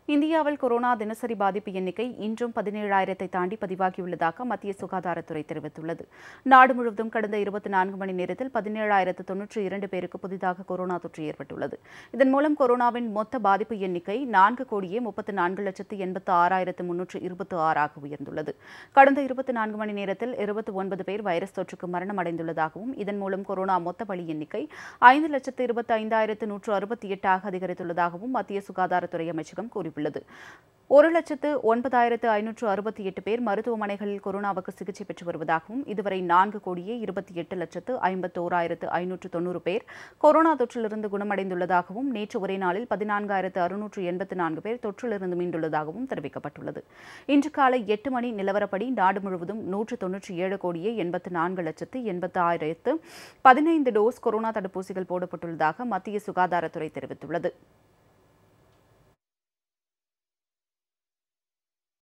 இந்தியாவில் கொரோனா தினசரி பாதிப்பு எண்ணிக்கை இன்றும் பதினேழாயிரத்தை தாண்டி பதிவாகியுள்ளதாக மத்திய சுகாதாரத்துறை தெரிவித்துள்ளது நாடு முழுவதும் கடந்த இருபத்தி நான்கு மணி நேரத்தில் பதினேழாயிரத்து தொன்னூற்றி இரண்டு பேருக்கு புதிதாக கொரோனா தொற்று ஏற்பட்டுள்ளது இதன் மூலம் கொரோனாவின் மொத்த பாதிப்பு எண்ணிக்கை நான்கு கோடியே முப்பத்து நான்கு லட்சத்து எண்பத்து ஆறாயிரத்து முன்னூற்று இருபத்தி ஆறாக உயர்ந்துள்ளது கடந்த இருபத்தி நான்கு மணி நேரத்தில் இருபத்தி ஒன்பது பேர் வைரஸ் தொற்றுக்கு மரணம் அடைந்துள்ளதாகவும் இதன் மூலம் கொரோனா மொத்த பலி எண்ணிக்கை ஐந்து லட்சத்து இருபத்தி ஐந்தாயிரத்து நூற்று அறுபத்தி எட்டாக அதிகரித்துள்ளதாகவும் மத்திய சுகாதாரத்துறை அமைச்சகம் கூறியுள்ளது ஒரு லட்சத்து ஒன்பதாயிரத்து ஐநூற்று அறுபத்தி எட்டு பேர் மருத்துவமனைகளில் கொரோனாவுக்கு சிகிச்சை பெற்று வருவதாகவும் இதுவரை நான்கு கோடியே இருபத்தி எட்டு லட்சத்து ஐம்பத்தோராயிரத்து ஐநூற்று தொன்னூறு பேர் கொரோனா தொற்றிலிருந்து குணமடைந்துள்ளதாகவும் நேற்று ஒரே நாளில் பதினான்காயிரத்து அறுநூற்று எண்பத்து நான்கு பேர் தொற்றிலிருந்து மீண்டுள்ளதாகவும் தெரிவிக்கப்பட்டுள்ளது இன்று காலை எட்டு மணி நிலவரப்படி நாடு முழுவதும் நூற்று தொன்னூற்றி ஏழு கோடியே எண்பத்து நான்கு லட்சத்து எண்பத்து ஆயிரத்து பதினைந்து டோஸ் கொரோனா தடுப்பூசிகள் போடப்பட்டுள்ளதாக மத்திய சுகாதாரத்துறை தெரிவித்துள்ளது